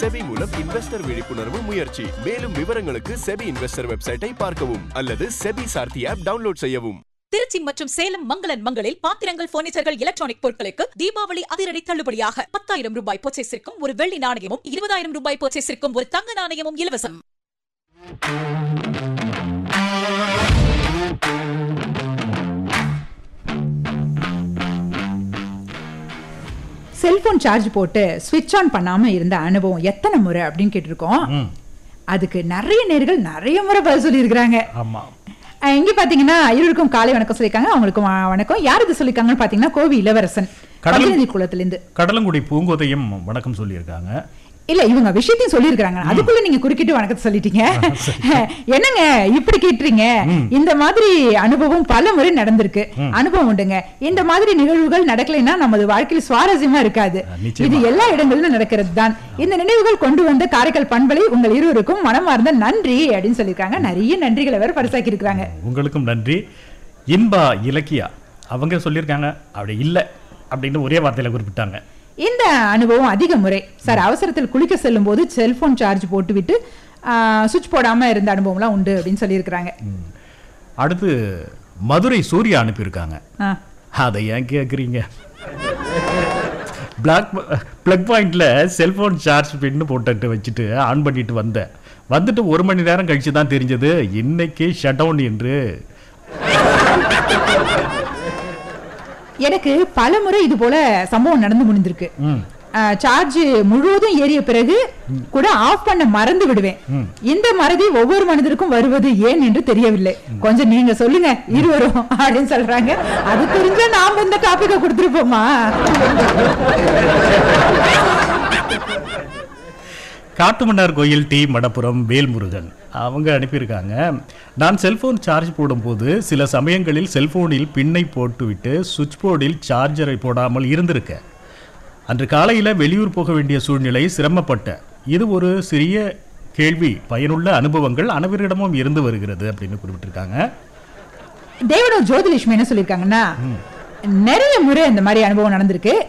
SEBI மூலம் investor விழிப்புணர்வு முயற்சி மேலும் விவரங்களுக்கு செபி இன்வெஸ்டர் வெப்சைட்டை பார்க்கவும் அல்லது செபி சார்த்தி ஆப் டவுன்லோட் செய்யவும் திருச்சி மற்றும் சேலம் மங்களன் மங்களில் பாத்திரங்கள் பர்னிச்சர்கள் எலக்ட்ரானிக் பொருட்களுக்கு தீபாவளி அதிரடி தள்ளுபடியாக பத்தாயிரம் ரூபாய் பர்ச்சேஸிற்கும் ஒரு வெள்ளி நாணயமும் இருபதாயிரம் ரூபாய் பர்ச்சேஸிற்கும் ஒரு தங்க நாணயமும் இலவசம் செல்போன் சார்ஜ் போட்டு ஸ்விட்ச் ஆன் பண்ணாம இருந்த அனுபவம் எத்தனை முறை அப்படின்னு கேட்டிருக்கோம் அதுக்கு நிறைய நேர்கள் நிறைய முறை பதில் சொல்லியிருக்கிறாங்க ஆமா அஹ் இங்க பாத்தீங்கன்னா இருவருக்கும் காலை வணக்கம் சொல்லியிருக்காங்க அவங்களுக்கும் வ- வணக்கம் யார் இது சொல்லியிருக்காங்கன்னு பாத்தீங்கன்னா கோவி இளவரசன் கடலும்- பஞ்சநதி குளத்துல இருந்து கடலங்குடி பூங்கோதையும் வணக்கம் சொல்லியிருக்காங்க இல்ல இவங்க விஷயத்தையும் சொல்லியிருக்காங்க அதுக்குள்ள நீங்க குறுக்கிட்டு வணக்கத்தை சொல்லிட்டீங்க என்னங்க இப்படி கேட்டுறீங்க இந்த மாதிரி அனுபவம் பல முறை நடந்திருக்கு அனுபவம் உண்டுங்க இந்த மாதிரி நிகழ்வுகள் நடக்கலைன்னா நமது வாழ்க்கையில் சுவாரஸ்யமா இருக்காது நிச்சயமா. இது எல்லா இடங்களிலும் நடக்கிறது தான் இந்த நினைவுகள் கொண்டு வந்த காரைக்கால் பண்பலை உங்கள் இருவருக்கும் மனமார்ந்த நன்றி அப்படின்னு சொல்லியிருக்காங்க நிறைய நன்றிகளை வேற பரிசாக்கி இருக்காங்க உங்களுக்கும் நன்றி இன்பா இலக்கியா அவங்க சொல்லியிருக்காங்க அப்படி இல்லை அப்படின்னு ஒரே வார்த்தையில குறிப்பிட்டாங்க இந்த அனுபவம் அதிக முறை சார் அவசரத்தில் குளிக்க செல்லும் போது செல்போன் சார்ஜ் போட்டுவிட்டு சுவிட்ச் போடாம இருந்த அனுபவம்லாம் உண்டு அப்படின்னு சொல்லியிருக்கிறாங்க அடுத்து மதுரை சூர்யா அனுப்பியிருக்காங்க ஆ. அதை ஏன் கேட்குறீங்க பிளாக் ப்ளக் பாயிண்ட்ல செல்போன் சார்ஜ் பின்னு போட்டுட்டு வச்சுட்டு ஆன் பண்ணிட்டு வந்தேன் வந்துட்டு ஒரு மணி நேரம் கழிச்சு தான் தெரிஞ்சது இன்னைக்கு ஷட் டவுன் என்று எனக்கு பல முறை இது போல சம்பவம் நடந்து முடிந்திருக்கு ம் சார்ஜ் முழுவதும் ஏறிய பிறகு கூட ஆஃப் பண்ண மறந்து விடுவேன் இந்த மறதி ஒவ்வொரு மனிதருக்கும் வருவது ஏன் என்று தெரியவில்லை கொஞ்சம் நீங்க சொல்லுங்க இருவரும் அப்படின்னு சொல்றாங்க அது தெரிஞ்சா நாம இந்த டாபிக்க கொடுத்துருப்போமா காட்டுமன்னார் கோயில் டி மடப்புரம் வேல்முருகன் அவங்க அனுப்பியிருக்காங்க நான் செல்போன் சார்ஜ் போடும்போது சில சமயங்களில் செல்போனில் பின்னை போட்டுவிட்டு சுவிட்ச் போர்டில் சார்ஜரை போடாமல் இருந்திருக்கேன் அன்று காலையில் வெளியூர் போக வேண்டிய சூழ்நிலை சிரமப்பட்டேன் இது ஒரு சிறிய கேள்வி பயனுள்ள அனுபவங்கள் அனைவரிடமும் இருந்து வருகிறது அப்படின்னு குறிப்பிட்டிருக்காங்க தேவனூர் ஜோதிலட்சுமி என்ன சொல்லியிருக்காங்கன்னா நிறைய முறை இந்த மாதிரி அனுபவம் நடந்திருக்கு